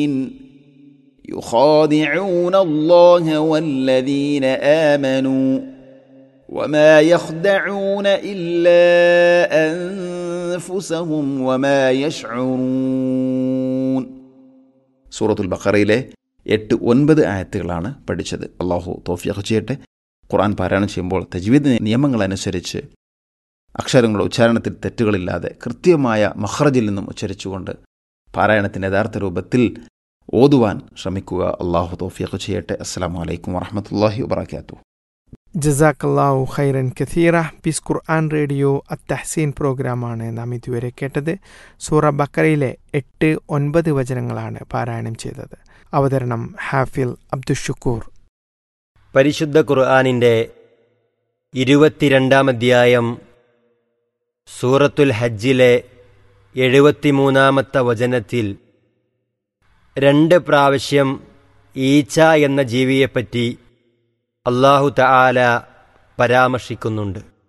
يخادعون الله والذين آمنوا وما يخدعون إلا أنفسهم وما يشعرون സൂറത്തുൽ ബഖറയിലെ എട്ട് ഒൻപത് ആയത്തുകളാണ് പഠിച്ചത് അള്ളാഹു തോഫിയൊക്കെ ചെയ്യട്ടെ ഖുർആൻ പാരായണം ചെയ്യുമ്പോൾ തജ്വീദ് നിയമങ്ങൾ അനുസരിച്ച് അക്ഷരങ്ങളുടെ ഉച്ചാരണത്തിൽ തെറ്റുകളില്ലാതെ കൃത്യമായ മഹ്റജിൽ നിന്നും ഉച്ചരിച്ചുകൊണ്ട് പാരായണത്തിൻ്റെ യഥാർത്ഥ രൂപത്തിൽ ഓതുവാൻ ശ്രമിക്കുക അള്ളാഹു തോഫിയൊക്കെ ചെയ്യട്ടെ അസ്സാം വലൈക്കും വറഹമത്തല്ലാഹി വബർക്കാത്തു ജസാക്കല്ലാഹു ഖൈറൻ കഥീറ പീസ് ഖുർആൻ റേഡിയോ അത്തഹസീൻ പ്രോഗ്രാമാണ് നാം ഇതുവരെ കേട്ടത് സൂറ ബക്കറയിലെ എട്ട് ഒൻപത് വചനങ്ങളാണ് പാരായണം ചെയ്തത് അവതരണം ഹാഫിൽ അബ്ദുഷുക്കൂർ പരിശുദ്ധ ഖുർആാനിൻ്റെ ഇരുപത്തിരണ്ടാം അധ്യായം സൂറത്തുൽ ഹജ്ജിലെ എഴുപത്തിമൂന്നാമത്തെ വചനത്തിൽ രണ്ട് പ്രാവശ്യം ഈച്ച എന്ന ജീവിയെപ്പറ്റി അള്ളാഹു തആല പരാമർശിക്കുന്നുണ്ട്